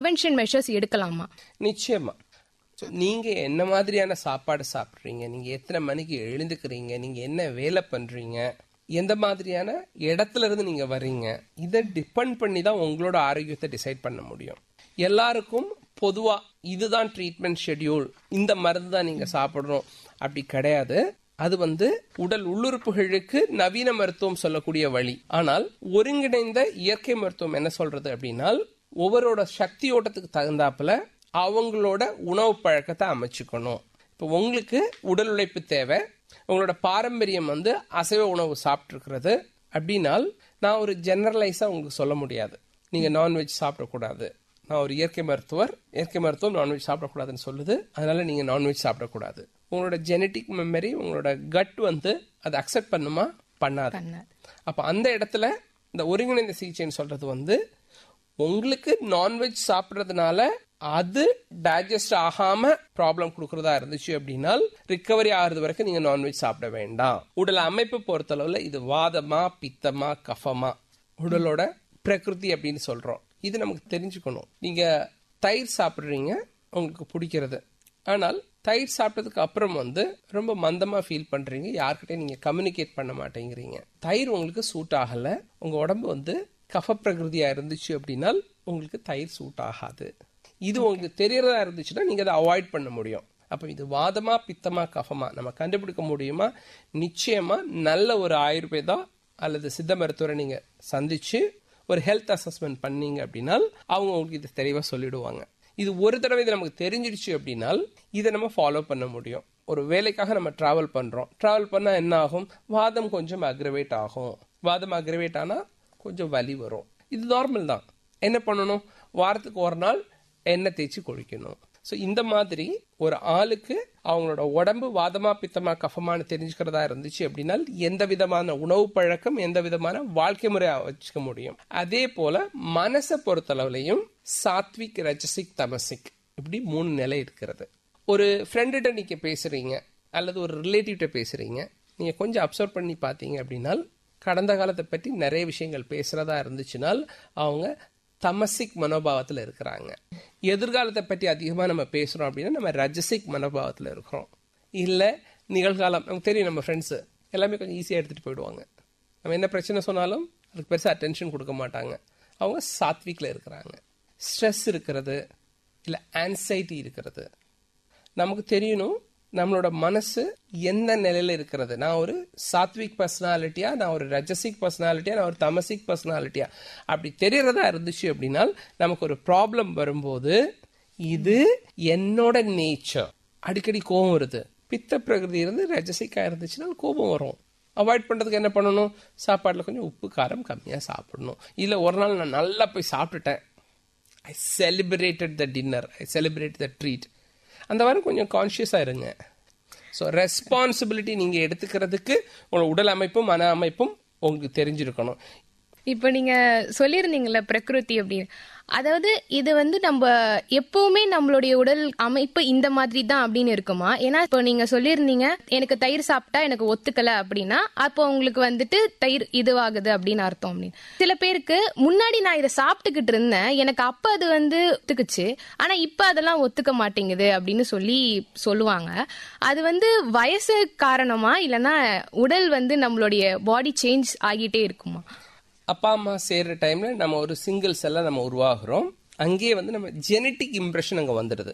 Prevention measures எடுக்கலாமா நிச்சயமா so நீங்க என்ன மாதிரியான சாப்பாடு சாப்பிட்றீங்க நீங்க எத்தனை மணிக்கு எழுந்துக்கிறீங்க நீங்க என்ன வேலை பண்றீங்க எந்த மாதிரியான இடத்துல இருந்து நீங்க வர்றீங்க இதை டிபெண்ட் பண்ணி தான் உங்களோட ஆரோக்கியத்தை டிசைட் பண்ண முடியும் எல்லாருக்கும் பொதுவா இதுதான் ட்ரீட்மெண்ட் ஷெட்யூல் இந்த மருந்து தான் நீங்க சாப்பிடணும் அப்படி கிடையாது அது வந்து உடல் உள்ளுறுப்புகளுக்கு நவீன மருத்துவம் சொல்லக்கூடிய வழி ஆனால் ஒருங்கிணைந்த இயற்கை மருத்துவம் என்ன சொல்றது அப்படின்னா ஒவ்வொருவரோட சக்தி ஓட்டத்துக்கு தகுந்தாப்புல அவங்களோட உணவு பழக்கத்தை அமைச்சுக்கணும் இப்போ உங்களுக்கு உடல் உழைப்பு தேவை உங்களோட பாரம்பரியம் வந்து அசைவ உணவு சாப்பிட்ருக்கிறது அப்படின்னால் நான் ஒரு ஜெனரலைஸாக உங்களுக்கு சொல்ல முடியாது நீங்கள் நான்வெஜ் சாப்பிடக்கூடாது நான் ஒரு இயற்கை மருத்துவர் இயற்கை மருத்துவம் நான்வெஜ் சாப்பிடக்கூடாதுன்னு சொல்லுது அதனால நீங்கள் நான்வெஜ் சாப்பிடக்கூடாது உங்களோட ஜெனட்டிக் மெமரி உங்களோட கட் வந்து அதை அக்செப்ட் பண்ணுமா பண்ணாது பண்ணாது. அப்போ அந்த இடத்துல இந்த ஒருங்கிணைந்த சிகிச்சைன்னு சொல்றது வந்து உங்களுக்கு நான்வெஜ் சாப்பிட்றதுனால அது டைஜஸ்ட் ஆகாம ப்ராப்ளம் கொடுக்கறதா இருந்துச்சு அப்படின்னா ரிக்கவரி ஆகிறது வரைக்கும் நீங்க நான்வெஜ் சாப்பிட வேண்டாம் உடல் அமைப்பு பொறுத்தளவுல இது வாதமா பித்தமா கஃபமா உடலோட பிரகிருதி அப்படின்னு சொல்றோம் இது நமக்கு தெரிஞ்சுக்கணும் நீங்க தயிர் சாப்பிடுறீங்க உங்களுக்கு பிடிக்கிறது ஆனால் தயிர் சாப்பிட்டதுக்கு அப்புறம் வந்து ரொம்ப மந்தமா ஃபீல் பண்றீங்க யார்கிட்டயும் நீங்க கம்யூனிகேட் பண்ண மாட்டேங்கிறீங்க தயிர் உங்களுக்கு சூட் ஆகல உங்க உடம்பு வந்து கஃப பிரகிருதியா இருந்துச்சு அப்படின்னா உங்களுக்கு தயிர் சூட் ஆகாது இது உங்களுக்கு தெரியறதா இருந்துச்சுன்னா நீங்க அதை அவாய்ட் பண்ண முடியும் அப்ப இது வாதமா பித்தமா கஃபமா நம்ம கண்டுபிடிக்க முடியுமா நிச்சயமா நல்ல ஒரு ஆயுர்வேதா அல்லது சித்த மருத்துவரை நீங்க சந்திச்சு ஒரு ஹெல்த் அசஸ்மெண்ட் பண்ணீங்க அப்படின்னா அவங்க உங்களுக்கு இது தெளிவா சொல்லிடுவாங்க இது ஒரு தடவை இது நமக்கு தெரிஞ்சிடுச்சு அப்படின்னா இதை நம்ம ஃபாலோ பண்ண முடியும் ஒரு வேலைக்காக நம்ம டிராவல் பண்றோம் டிராவல் பண்ணா என்ன ஆகும் வாதம் கொஞ்சம் அக்ரவேட் ஆகும் வாதம் அக்ரவேட் ஆனா கொஞ்சம் வலி வரும் இது நார்மல் தான் என்ன பண்ணணும் வாரத்துக்கு ஒரு நாள் எண்ணெய் தேய்ச்சி குளிக்கணும் ஸோ இந்த மாதிரி ஒரு ஆளுக்கு அவங்களோட உடம்பு வாதமா பித்தமா கஃபமானு தெரிஞ்சுக்கிறதா இருந்துச்சு அப்படின்னா எந்த விதமான உணவு பழக்கம் எந்த விதமான வாழ்க்கை முறை வச்சுக்க முடியும் அதே போல மனசை பொறுத்தளவுலையும் சாத்விக் ரஜசிக் தமசிக் இப்படி மூணு நிலை இருக்கிறது ஒரு ஃப்ரெண்டுகிட்ட நீங்க பேசுறீங்க அல்லது ஒரு ரிலேட்டிவ்கிட்ட பேசுறீங்க நீங்க கொஞ்சம் அப்சர்வ் பண்ணி பார்த்தீங்க அப்படின்னா கடந்த காலத்தை பற்றி நிறைய விஷயங்கள் பேசுறதா இருந்துச்சுனால் அவங்க தமசிக் மனோபாவத்தில் இருக்கிறாங்க எதிர்காலத்தை பற்றி அதிகமாக நம்ம பேசுகிறோம் அப்படின்னா நம்ம ரஜசிக் மனோபாவத்தில் இருக்கிறோம் இல்லை நிகழ்காலம் நமக்கு தெரியும் நம்ம ஃப்ரெண்ட்ஸு எல்லாமே கொஞ்சம் ஈஸியாக எடுத்துகிட்டு போயிடுவாங்க நம்ம என்ன பிரச்சனை சொன்னாலும் அதுக்கு பெருசாக அட்டென்ஷன் கொடுக்க மாட்டாங்க அவங்க சாத்விக்கில் இருக்கிறாங்க ஸ்ட்ரெஸ் இருக்கிறது இல்லை ஆன்சைட்டி இருக்கிறது நமக்கு தெரியணும் நம்மளோட மனசு எந்த நிலையில இருக்கிறது நான் ஒரு சாத்விக் பர்சனாலிட்டியா நான் ஒரு ரஜசிக் பர்சனாலிட்டியா நான் ஒரு தமசிக் பர்சனாலிட்டியா அப்படி தெரியறதா இருந்துச்சு அப்படின்னா நமக்கு ஒரு ப்ராப்ளம் வரும்போது இது என்னோட நேச்சர் அடிக்கடி கோபம் வருது பித்த பிரகிருதி இருந்து ரஜசிக்கா இருந்துச்சுன்னா கோபம் வரும் அவாய்ட் பண்றதுக்கு என்ன பண்ணணும் சாப்பாடுல கொஞ்சம் உப்பு காரம் கம்மியா சாப்பிடணும் இல்ல ஒரு நாள் நான் நல்லா போய் சாப்பிட்டுட்டேன் I celebrated the dinner I celebrate the treat அந்த மாதிரி கொஞ்சம் கான்ஷியஸாக இருங்க ஸோ ரெஸ்பான்சிபிலிட்டி நீங்கள் எடுத்துக்கிறதுக்கு உங்களோட உடல் அமைப்பும் மன அமைப்பும் உங்களுக்கு தெரிஞ்சிருக்கணும் இப்போ நீங்க சொல்லியிருந்தீங்கல்ல பிரகிருதி அப்படின்னு அதாவது இது வந்து நம்ம எப்பவுமே நம்மளுடைய உடல் அமைப்பு இந்த மாதிரி தான் அப்படின்னு இருக்குமா ஏன்னா இப்போ நீங்க சொல்லியிருந்தீங்க எனக்கு தயிர் சாப்பிட்டா எனக்கு ஒத்துக்கல அப்படின்னா அப்போ உங்களுக்கு வந்துட்டு தயிர் இதுவாகுது அப்படின்னு அர்த்தம் அப்படின்னு சில பேருக்கு முன்னாடி நான் இதை சாப்பிட்டுக்கிட்டு இருந்தேன் எனக்கு அப்ப அது வந்து ஒத்துக்குச்சு ஆனா இப்ப அதெல்லாம் ஒத்துக்க மாட்டேங்குது அப்படின்னு சொல்லி சொல்லுவாங்க அது வந்து வயசு காரணமா இல்லைன்னா உடல் வந்து நம்மளுடைய பாடி சேஞ்ச் ஆகிட்டே இருக்குமா அப்பா அம்மா சேர்ற டைம்ல நம்ம ஒரு சிங்கிள் செல்ல நம்ம உருவாகிறோம் அங்கேயே வந்து நம்ம ஜெனட்டிக் இம்ப்ரெஷன் அங்கே வந்துடுது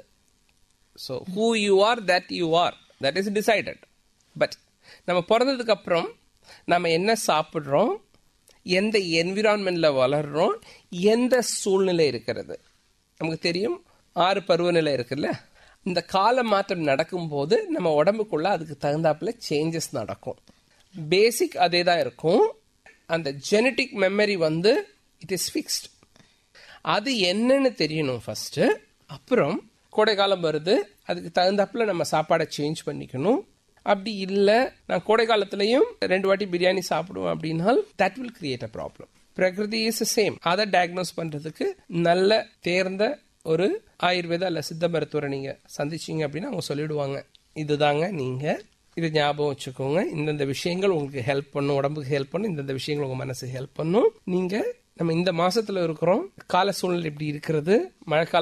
so who you are that you are that is decided but நம்ம பிறந்ததுக்கு அப்புறம் நம்ம என்ன சாப்பிட்றோம் எந்த என்விரான்மெண்ட்ல வளர்றோம் எந்த சூழ்நிலை இருக்கிறது நமக்கு தெரியும் ஆறு பருவநிலை இருக்குல்ல இந்த கால மாற்றம் நடக்கும்போது நம்ம உடம்புக்குள்ள அதுக்கு தகுந்தாப்புல சேஞ்சஸ் நடக்கும் பேசிக் அதே தான் இருக்கும் அந்த ஜெனட்டிக் மெமரி வந்து இட் இஸ் ஃபிக்ஸ்ட் அது என்னன்னு தெரியணும் ஃபர்ஸ்ட் அப்புறம் கோடை காலம் வருது அதுக்கு தகுந்தாப்புல நம்ம சாப்பாடை சேஞ்ச் பண்ணிக்கணும் அப்படி இல்லை நான் கோடை காலத்துலயும் ரெண்டு வாட்டி பிரியாணி சாப்பிடுவேன் அப்படின்னா that will create a problem பிரகிருதி இஸ் சேம் அதை டயக்னோஸ் பண்றதுக்கு நல்ல தேர்ந்த ஒரு ஆயுர்வேதா அல்ல சித்த மருத்துவரை நீங்க சந்திச்சீங்க அப்படின்னா அவங்க சொல்லிடுவாங்க இதுதாங்க நீங்க இது ஞாபகம் வச்சுக்கோங்க இந்தந்த விஷயங்கள் உங்களுக்கு ஹெல்ப் பண்ணும் உடம்புக்கு ஹெல்ப் பண்ணும் இந்தந்த விஷயங்கள் உங்க மனசுக்கு ஹெல்ப் பண்ணும் நீங்க நம்ம இந்த மாசத்துல இருக்கிறோம் கால சூழ்நிலை இப்படி இருக்கிறது மழைக்கால